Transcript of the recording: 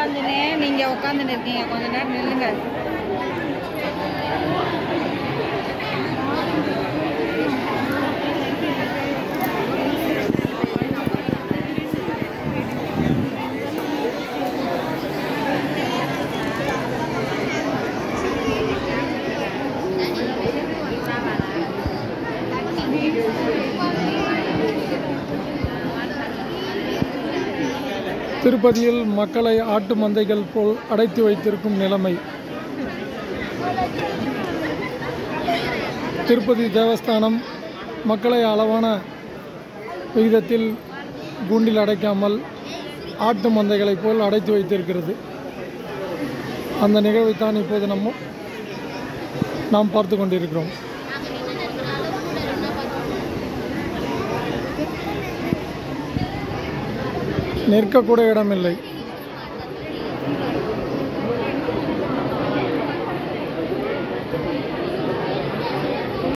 உட்காந்துனே நீங்க உட்காந்துன்னு இருக்கீங்க கொஞ்ச நேரம் நில்லுங்க திருப்பதியில் மக்களை ஆட்டு மந்தைகள் போல் அடைத்து வைத்திருக்கும் நிலைமை திருப்பதி தேவஸ்தானம் மக்களை அளவான விகிதத்தில் கூண்டில் அடைக்காமல் ஆட்டு மந்தைகளைப் போல் அடைத்து வைத்திருக்கிறது அந்த நிகழ்வைத்தான் இப்போது நம்ம நாம் பார்த்து கொண்டிருக்கிறோம் நிற்கக்கூட இடமில்லை